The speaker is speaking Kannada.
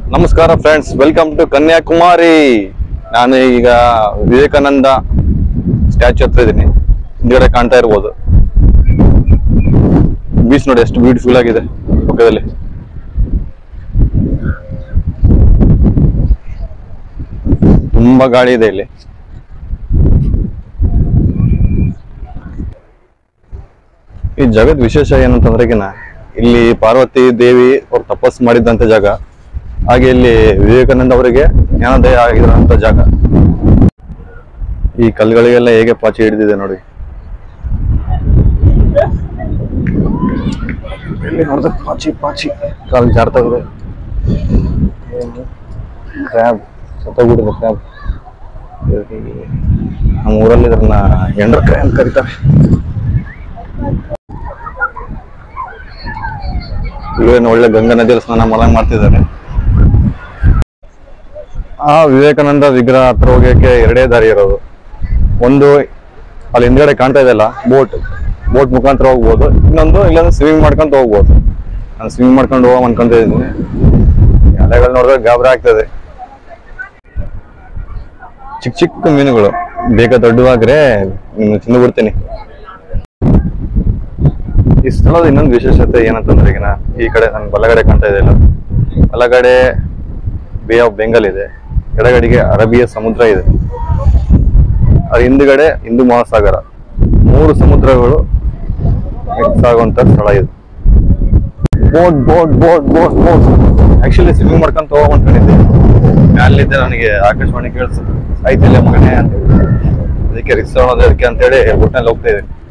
ನಮಸ್ಕಾರ ಫ್ರೆಂಡ್ಸ್ ವೆಲ್ಕಮ್ ಟು ಕನ್ಯಾಕುಮಾರಿ ನಾನು ಈಗ ವಿವೇಕಾನಂದ ಸ್ಟ್ಯಾಚು ಹತ್ರ ಇದ್ದೀನಿ ಹಿಂದ್ಗಡೆ ಕಾಣ್ತಾ ಇರ್ಬೋದು ಬೀಚ್ ನೋಡಿ ಎಷ್ಟು ಬ್ಯೂಟಿಫುಲ್ ಆಗಿದೆ ಪಕ್ಕದಲ್ಲಿ ತುಂಬಾ ಗಾಳಿ ಇದೆ ಇಲ್ಲಿ ಈ ಜಗದ್ ವಿಶೇಷ ಏನಂತಂದ್ರೆಗಿನ ಇಲ್ಲಿ ಪಾರ್ವತಿ ದೇವಿ ಅವ್ರು ತಪಸ್ ಮಾಡಿದಂತ ಜಾಗ ಹಾಗೆ ಇಲ್ಲಿ ವಿವೇಕಾನಂದ ಅವರಿಗೆ ಜ್ಞಾನೋದಯ ಆಗಿರೋಂಥ ಜಾಗ ಈ ಕಲ್ಗಳಿಗೆಲ್ಲ ಹೇಗೆ ಪಾಚಿ ಹಿಡಿದಿದೆ ನೋಡಿ ಇಲ್ಲಿ ನೋಡಿದ್ರೆ ಪಾಚಿ ಪಾಚಿ ಕಾಲ್ ಜಾರ್ತಾ ಇದೆ ಕ್ರ್ಯಾಬ್ ಸತ್ತೋಗ್ಬಿಟ್ಟಿದೆ ಕ್ರ್ಯಾಬ್ ನಮ್ಮ ಊರಲ್ಲಿ ಇದನ್ನ ಎಂಡ್ರ ಕ್ರ್ಯಾಬ್ ಅಂತ ಕರೀತಾರೆ ಇವೇನು ಒಳ್ಳೆ ಗಂಗಾ ನದಿಯಲ್ಲಿ ಸ್ನಾನ ಮಾಡಂಗ್ ಮಾಡ್ತಿದ್ದಾರೆ ಆ ವಿವೇಕಾನಂದ ವಿಗ್ರಹ ಹತ್ರ ಹೋಗೋಕೆ ಎರಡೇ ದಾರಿ ಇರೋದು ಒಂದು ಅಲ್ಲಿ ಹಿಂದ್ಗಡೆ ಕಾಣ್ತಾ ಇದೆಯಲ್ಲ ಬೋಟ್ ಬೋಟ್ ಮುಖಾಂತರ ಹೋಗ್ಬೋದು ಇನ್ನೊಂದು ಇಲ್ಲಾಂದ್ರೆ ಸ್ವಿಮ್ಮಿಂಗ್ ಮಾಡ್ಕೊಂತ ಹೋಗ್ಬೋದು ನಾನು ಸ್ವಿಮ್ಮಿಂಗ್ ಮಾಡ್ಕೊಂಡು ಹೋಗೋ ಅನ್ಕೊಂತ ಇದ್ದೀನಿ ಅಲೆಗಳು ನೋಡಿದ್ರೆ ಗಾಬರಿ ಆಗ್ತದೆ ಚಿಕ್ಕ ಚಿಕ್ಕ ಮೀನುಗಳು ಬೇಗ ದೊಡ್ಡವಾಗ್ರೆ ನಿಮ್ಗೆ ತಿಂದು ಬಿಡ್ತೀನಿ ಈ ಸ್ಥಳದ ಇನ್ನೊಂದು ವಿಶೇಷತೆ ಏನಂತಂದ್ರೆ ಈಗಿನ ಈ ಕಡೆ ನನ್ ಬಲಗಡೆ ಕಾಣ್ತಾ ಇದೆಯಲ್ಲ ಬಲಗಡೆ ಬೇ ಆಫ್ ಬೆಂಗಾಲ್ ಇದೆ ಎಡಗಡೆಗೆ ಅರಬಿಯ ಸಮುದ್ರ ಇದೆ ಅದ್ರ ಹಿಂದ್ಗಡೆ ಹಿಂದೂ ಮಹಾಸಾಗರ ಮೂರು ಸಮುದ್ರಗಳು ಮಿಕ್ಸ್ ಆಗುವಂತ ಸ್ಥಳ ಇದು boat boat boat boat boat actually swimming ಮಾಡ್ಕೊಂತ ಹೋಗೋ ಅನ್ಕೊಂಡಿದ್ದೆ ಮ್ಯಾಲಿದ್ದೆ ನನಗೆ ಆಕಾಶವಾಣಿ ಕೇಳಿಸ್ ಆಯ್ತಿಲ್ಲ ಮಗನೇ ಅಂತ ಹೇಳಿ ಅದಕ್ಕೆ ರಿಕ್ಸ್ ಅನ್ನೋದು ಅದಕ್ಕೆ ಅಂತೇಳಿ ಬೋಟ್ನಲ್ಲಿ ಹೋಗ್ತಾ ಇದ್ದೀನಿ